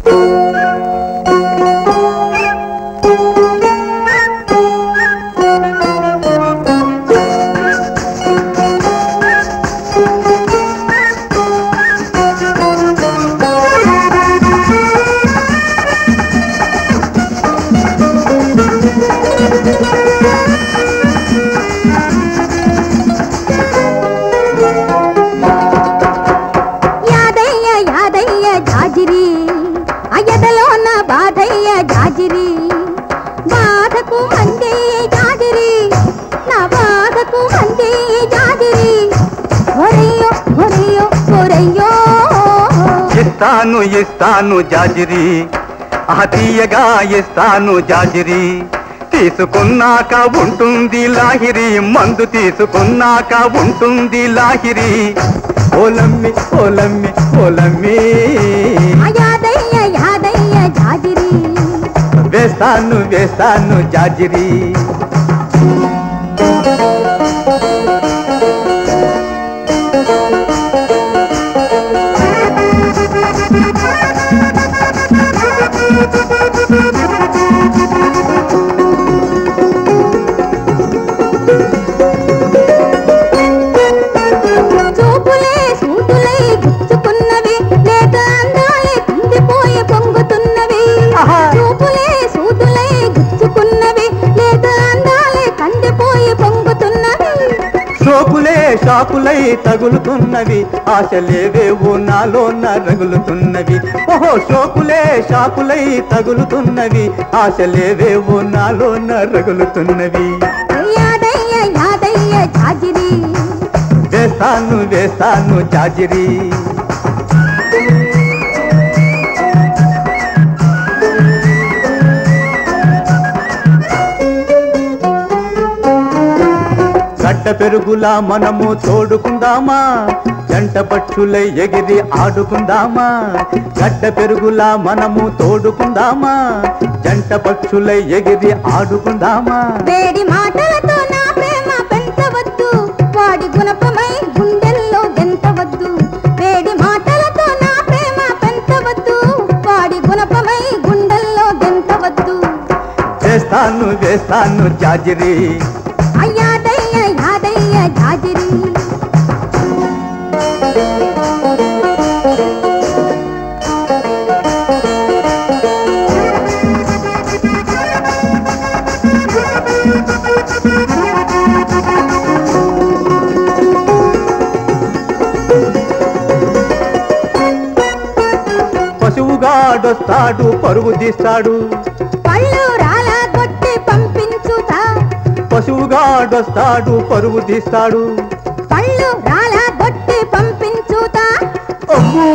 యాదయ్య యాదయ్య జాజిరి అయ్యదలోన బాధయ్య జాజిరి బాధకు మంది జాజిరి నా బాధకు మంది జాజిరి ఒరయ్యో ఒరయ్యో ఒరయ్యో ఇస్తాను ఇస్తాను జాజిరి ఆ తీయగా ఇస్తాను జాజిరి తీసుకున్నాక ఉంటుంది లాహిరి మందు తీసుకున్నాక ఉంటుంది లాహిరి ఓలమ్మి ఓలమ్మి ఓలమ్మి ఆ యాదయ్య యాదయ్య జాజిరి వేస్తాను వేస్తాను జాజిరి చూపులే సూటులై గుచ్చుకున్నవి లేక అందాలే కందిపోయి పొంగుతున్నవి ఆహా. చూపులే సూటులై గుచ్చుకున్నవి లేక అందాలే కందిపోయి పొంగుతున్నవి షోకులే షాకులై తగులుతున్నవి ఆశలేవేవో నాలోన రగులుతున్నవి ఓహో షోకులే షాకులై తగులుతున్నవి ఆశలేవేవో నాలోన రగులుతున్నవి యాదయ్య యాదయ్య జాజిరి వేస్తాను వేస్తాను చాజిరి గడ్డ పెరుగులా మనము తోడుకుందామా జంట పక్షులై ఎగిరి ఆడుకుందామా గడ్డ పెరుగులా మనము తోడుకుందామా జంట పక్షులై ఎగిరి ఆడుకుందామా వేడి మాటలతో నా ప్రేమ పెంచవద్దు వాడి గుణపమై గుండెల్లో గెంతవద్దు వేడి మాటలతో నా ప్రేమ పెంచవద్దు వాడి గుణపమై గుండెల్లో గెంతవద్దు వేస్తాను వేస్తాను జాజిరి అయ్యాదయ్య యాదయ్య జాజిరి పశువుగాడొస్తాడు పరువు తీస్తాడు పళ్ళు రాలా కొట్టి పంపించుతా పశువుగాడొస్తాడు పరువు తీస్తాడు పళ్ళు రాలా కొట్టి పంపించుతా అమ్మో!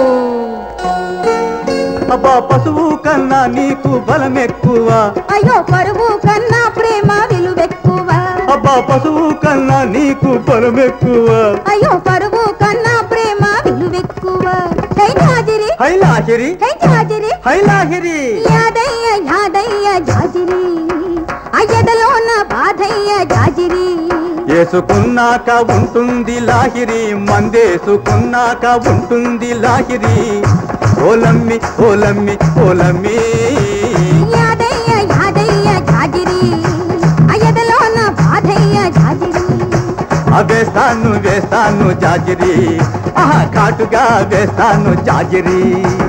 అబ్బా పశువు కన్నా నీకు బలం ఎక్కువ అయ్యో పరువు కన్నా ప్రేమ విలువెక్కువ అబ్బా పశువు కన్నా నీకు బలం ఎక్కువ అయ్యో పరువు కన్నా ప్రేమ విలువెక్కువ హై జాజిరి హైలాహిరి హై జాజిరి హైలాహిరి యాదయ్య యాదయ్య జాజిరి అయ్యదలోన బాధయ్య జాజిరి వేసుకున్నాక ఉంటుంది లాహిరి మందేసుకున్నాక ఉంటుంది లాహిరి ఓలమ్మి ఓలమ్మి ఓలమ్మి యాదయ్య యాదయ్య జాజిరి అయ్యదలోన బాధయ్య జాజిరి ఆ వేస్తాను వేస్తాను జాజిరి ఆహా ఘాటుగా వేస్తాను జాజిరి